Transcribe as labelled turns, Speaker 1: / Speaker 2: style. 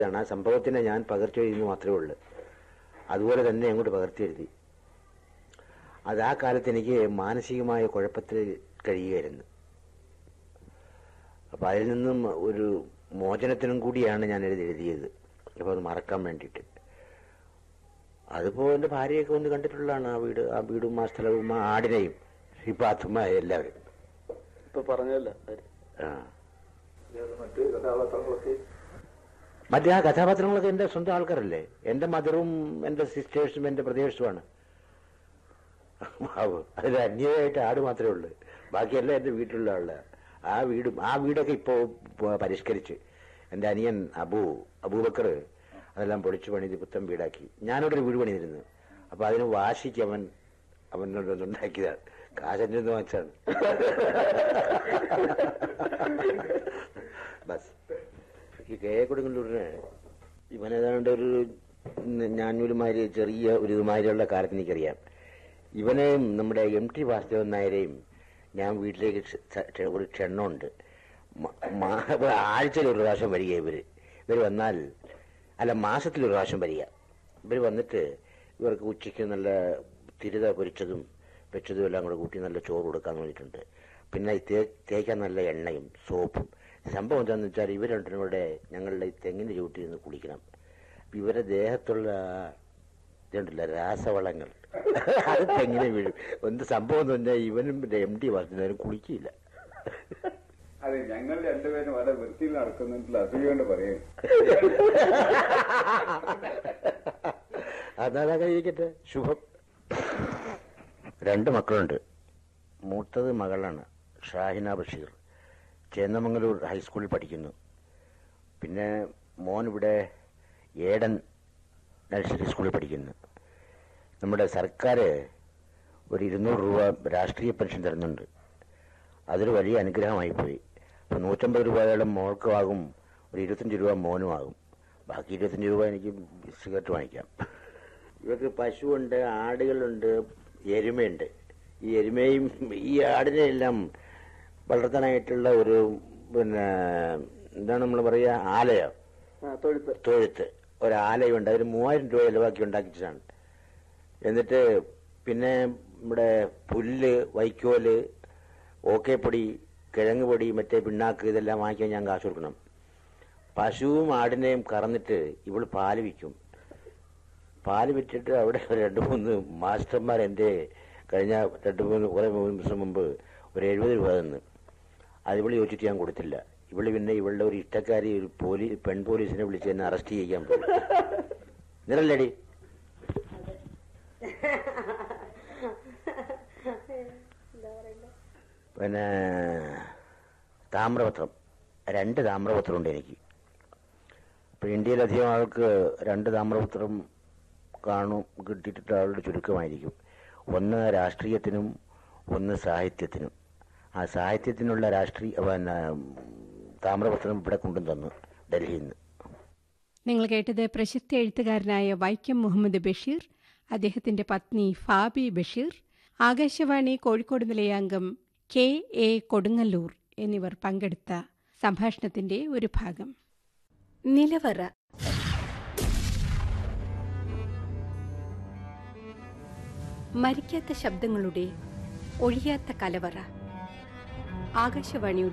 Speaker 1: ആണ് ആ സംഭവത്തിനെ ഞാൻ പകർച്ചെഴുതി മാത്രമേ ഉള്ളൂ അതുപോലെ തന്നെ അങ്ങോട്ട് പകർത്തിയെഴുതി അത് ആ കാലത്ത് എനിക്ക് മാനസികമായ കുഴപ്പത്തിൽ കഴിയുകയായിരുന്നു അപ്പം അതിൽ നിന്നും ഒരു മോചനത്തിനും കൂടിയാണ് ഞാൻ എഴുതി എഴുതിയത് അപ്പോൾ അത് മറക്കാൻ വേണ്ടിയിട്ട് അതിപ്പോൾ എൻ്റെ ഭാര്യയൊക്കെ വന്ന് കണ്ടിട്ടുള്ളതാണ് ആ വീട് ആ വീടും ആ സ്ഥലവും ആ ആടിനെയും ഈ പാത്തുമ്മ എല്ലാവരും
Speaker 2: ഇപ്പൊ പറഞ്ഞല്ല
Speaker 1: ആ
Speaker 2: മറ്റു കഥാപാത്രങ്ങളൊക്കെ
Speaker 1: മറ്റേ ആ കഥാപാത്രങ്ങളൊക്കെ എൻ്റെ സ്വന്തം ആൾക്കാരല്ലേ എൻ്റെ മദറും എൻ്റെ സിസ്റ്റേഴ്സും എൻ്റെ ബ്രദേഴ്സുമാണ് അതിൽ അന്യമായിട്ട് ആട് മാത്രമേ ഉള്ളൂ ബാക്കിയെല്ലാം എൻ്റെ വീട്ടിലുള്ള ആള് ആ വീടും ആ വീടൊക്കെ ഇപ്പോൾ പരിഷ്കരിച്ച് എൻ്റെ അനിയൻ അബു അബൂബക്കർ അതെല്ലാം പൊളിച്ചു പണിത് പുത്തൻ വീടാക്കി ഞാനിവിടെ ഒരു വീട് പണിതിരുന്നു അപ്പോൾ അതിന് വാശിക്ക് അവൻ അവനോട് ഉണ്ടാക്കിയതാണ് കാശൻ്റെ വാങ്ങിച്ചാണ് ബസ് ഈ കെ എ കൊടുങ്ങല്ലൂരിന് ഇവൻ ഏതാണ്ട് ഒരു ഞാനൂരുമാതിരി ചെറിയ ഒരു ഇതുമാതിരിയുള്ള കാലത്ത് എനിക്കറിയാം ഇവനെ നമ്മുടെ എം ടി വാസുദേവൻ നായരെയും ഞാൻ വീട്ടിലേക്ക് ക്ഷ- ക്ഷ- ഒരു ക്ഷണമുണ്ട് മ- മാ- ആഴ്ചയിൽ ഒരു പ്രാവശ്യം വരിക ഇവര് ഇവർ വന്നാൽ അല്ല മാസത്തിൽ ഒരു പ്രാവശ്യം വരിക ഇവർ വന്നിട്ട് ഇവർക്ക് ഉച്ചയ്ക്ക് നല്ല തിരുത പൊരിച്ചതും വെച്ചതും എല്ലാം കൂടെ കൂട്ടി നല്ല ചോറ് കൊടുക്കാൻ വേണ്ടിയിട്ടുണ്ട് പിന്നെ ഈ തേ തേക്കാൻ നല്ല എണ്ണയും സോപ്പും സംഭവം എന്താണെന്ന് വെച്ചാൽ ഇവർ രണ്ടിനും കൂടെ ഞങ്ങളുടെ ഈ തെങ്ങിന് ചൂട്ടിൽ നിന്ന് കുളിക്കണം അപ്പൊ ഇവരുടെ ദേഹത്തുള്ള ഇതുണ്ടല്ല രാസവളങ്ങൾ അത് തെങ്ങിനെ വീഴും എന്ത് സംഭവം എന്ന് പറഞ്ഞാൽ ഇവനും എം ഡി വർദ്ധനവരും കുളിക്കില്ല
Speaker 3: അതെ ഞങ്ങൾ രണ്ടുപേരും വളരെ വൃത്തിയിൽ നടക്കുന്നില്ല അസൂയ കൊണ്ട് പറയും
Speaker 1: അതാ കഴിക്കട്ടെ ശുഭം രണ്ട് മക്കളുണ്ട് മൂത്തത് മകളാണ് ഷാഹിന ബഷീർ ചേന്നമംഗലൂർ ഹൈസ്കൂളിൽ പഠിക്കുന്നു പിന്നെ മോൻ ഇവിടെ ഏടൻ നഴ്സറി സ്കൂളിൽ പഠിക്കുന്നു നമ്മുടെ സർക്കാർ ഒരു ഇരുന്നൂറ് രൂപ രാഷ്ട്രീയ പെൻഷൻ തരുന്നുണ്ട് അതൊരു വലിയ അനുഗ്രഹമായി പോയി അപ്പോൾ നൂറ്റമ്പത് രൂപയോളം മോൾക്കും ആകും ഒരു ഇരുപത്തഞ്ച് രൂപ മോനും ആകും ബാക്കി ഇരുപത്തഞ്ച് രൂപ എനിക്ക് സിഗരറ്റ് വാങ്ങിക്കാം ഇവർക്ക് പശുവുണ്ട് ആടുകളുണ്ട് എരുമയുണ്ട് ഈ എരുമയും ഈ ആടിനെ എല്ലാം വളർത്താനായിട്ടുള്ള ഒരു പിന്നെ എന്താണ് നമ്മൾ പറയുക ആലയോ
Speaker 2: ആ, തൊഴുത്ത്
Speaker 1: തൊഴുത്ത് ഒരു ആലയുണ്ട് അതിന് മൂവായിരം രൂപ ചിലവാക്കി ഉണ്ടാക്കിച്ചതാണ് എന്നിട്ട് പിന്നെ നമ്മുടെ പുല്ല് വൈക്കോല് ഓക്കേപ്പൊടി കിഴങ്ങ് പൊടി മറ്റേ പിണ്ണാക്ക് ഇതെല്ലാം വാങ്ങിക്കാൻ ഞാൻ കാശ് കൊടുക്കണം പശുവും ആടിനെയും കറന്നിട്ട് ഇവൾ പാല് വിൽക്കും പാല് വിറ്റിട്ട് അവിടെ രണ്ട് മൂന്ന് മാസ്റ്റർമാർ എൻ്റെ കഴിഞ്ഞ രണ്ട് മൂന്ന് കുറേ മൂന്ന് ദിവസം മുമ്പ് ഒരു എഴുപത് രൂപ തന്നു അത് ഇവള് ചോദിച്ചിട്ട് ഞാൻ കൊടുത്തില്ല ഇവള് പിന്നെ ഇവളുടെ ഒരു ഇഷ്ടക്കാരി ഒരു പോലീസ് പെൺ പോലീസിനെ വിളിച്ച് എന്നെ അറസ്റ്റ് ചെയ്യാൻ പോയി നിറല്ലേടി പിന്നെ താമ്രപത്രം രണ്ട് താമ്രപത്രം ഉണ്ട് എനിക്ക് ഇപ്പൊ ഇന്ത്യയിലധികം ആൾക്ക് രണ്ട് താമ്രപത്രം കാണും കിട്ടിയിട്ട് ആളുടെ ചുരുക്കമായിരിക്കും ഒന്ന് രാഷ്ട്രീയത്തിനും ഒന്ന് സാഹിത്യത്തിനും ആ സാഹിത്യത്തിനുള്ള രാഷ്ട്രീയ പിന്നെ താമ്രപത്രം ഇവിടെ കൊണ്ടു തന്നു ഡൽഹിയിൽ നിന്ന്
Speaker 4: നിങ്ങൾ കേട്ടത് പ്രശസ്ത എഴുത്തുകാരനായ വൈക്കം മുഹമ്മദ് ബഷീർ അദ്ദേഹത്തിന്റെ പത്നി ഫാബി ബഷീർ ആകാശവാണി കോഴിക്കോട് നിലയാംഗം കെ എ കൊടുങ്ങല്ലൂർ എന്നിവർ പങ്കെടുത്ത സംഭാഷണത്തിന്റെ ഒരു ഭാഗം നിലവറ മരിക്കാത്ത ശബ്ദങ്ങളുടെ ഒഴിയാത്ത കലവറ ആകാശവാണിയുടെ